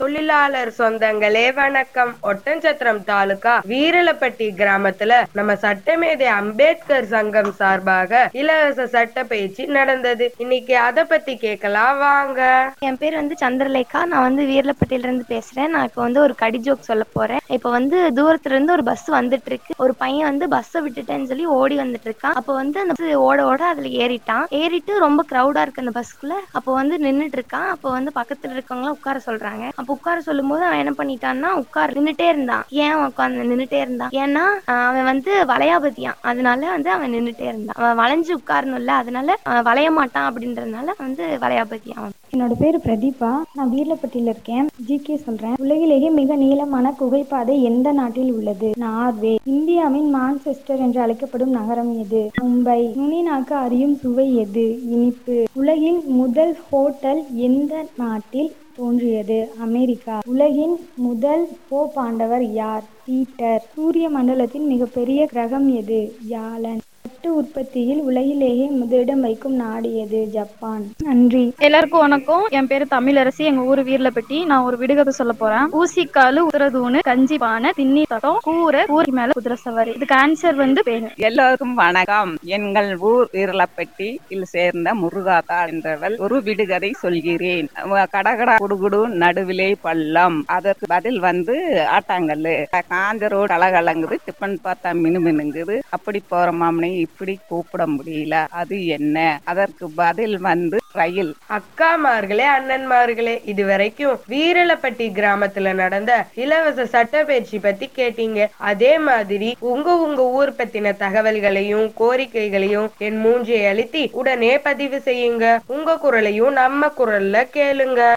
தொழிலாளர் சொந்தங்களே வணக்கம் ஒட்டன்சத்திரம் தாலுகா வீரலப்பட்டி கிராமத்துல நம்ம சட்டமேதை அம்பேத்கர் சங்கம் சார்பாக இலவச சட்ட பயிற்சி நடந்தது இன்னைக்கு அத பத்தி கேட்கலாம் வாங்க என் பேர் வந்து சந்திரலேகா நான் வந்து வீரலப்பட்டியில இருந்து பேசுறேன் நான் இப்போ வந்து ஒரு கடி ஜோக் சொல்ல போறேன் இப்போ வந்து தூரத்துல இருந்து ஒரு பஸ் வந்துட்டு இருக்கு ஒரு பையன் வந்து பஸ்ஸை விட்டுட்டேன்னு சொல்லி ஓடி வந்துட்டு இருக்கான் அப்போ வந்து அந்த bus ஓட ஓட அதுல ஏறிட்டான் ஏறிட்டு ரொம்ப கிரௌடா இருக்கு அந்த பஸ்க்குள்ள அப்போ வந்து நின்னுட்டு இருக்கான் அப்போ வந்து பக்கத்துல இருக்கவங்களாம் உட்கார சொல்றாங்க அப்போ உட்கார சொல்லும்போது அவன் என்ன பண்ணிட்டான்னா உட்கார் நின்னுட்டே இருந்தான் ஏன் உட்காந்து நின்னுட்டே இருந்தான் ஏன்னா ஆஹ் அவன் வந்து வளையாபதியான் அதனால வந்து அவன் நின்னுட்டே இருந்தான் அவன் வளைஞ்சு உட்காரணும்ல அதனால அவன் வளைய மாட்டான் அப்படின்றதுனால வந்து வளையாபதியான் அவன் என்னோட பேர் பிரதீபா நான் வீரலப்பட்டியில் இருக்கேன் ஜிகே சொல்றேன் உலகிலேயே மிக நீளமான குகைப்பாதை எந்த நாட்டில் உள்ளது நார்வே இந்தியாவின் மான்செஸ்டர் என்று அழைக்கப்படும் நகரம் எது மும்பை நுனிநாக்கு அறியும் சுவை எது இனிப்பு உலகின் முதல் ஹோட்டல் எந்த நாட்டில் தோன்றியது அமெரிக்கா உலகின் முதல் போப்பாண்டவர் யார் பீட்டர் சூரிய மண்டலத்தின் மிகப்பெரிய கிரகம் எது வியாழன் பட்டு உற்பத்தியில் உலகிலேயே முதலிடம் வைக்கும் நாடு எது ஜப்பான் நன்றி எல்லாருக்கும் வணக்கம் என் பேரு தமிழரசி எங்க ஊரு வீர்லப்பட்டி நான் ஒரு விடுகதை சொல்ல போறேன் ஊசிக்காலு உத்தரதூணு கஞ்சி பானை திண்ணி தடம் கூரை கூரை மேல குதிரை சவாரி இதுக்கு ஆன்சர் வந்து பேரு எல்லோருக்கும் வணக்கம் எங்கள் ஊர் வீரலப்பட்டியில் சேர்ந்த முருகாத்தா என்றவள் ஒரு விடுகதை சொல்கிறேன் அவ கடகடா குடுகுடு நடுவிலே பள்ளம் அதற்கு பதில் வந்து ஆட்டாங்கல்லு காஞ்ச ரோடு கலகலங்குது டிஃபன் பார்த்தா மினு மினுங்குது அப்படி போற மாமனை இப்படி கூப்பிட முடியல அது என்ன அதற்கு பதில் வந்து ரயில் அக்காமார்களே அண்ணன்மார்களே இது வரைக்கும் வீரலப்பட்டி கிராமத்துல நடந்த இலவச சட்ட பயிற்சி பத்தி கேட்டீங்க அதே மாதிரி உங்க உங்க ஊர் பத்தின தகவல்களையும் கோரிக்கைகளையும் என் மூன்றை அழுத்தி உடனே பதிவு செய்யுங்க உங்க குரலையும் நம்ம குரல்ல கேளுங்க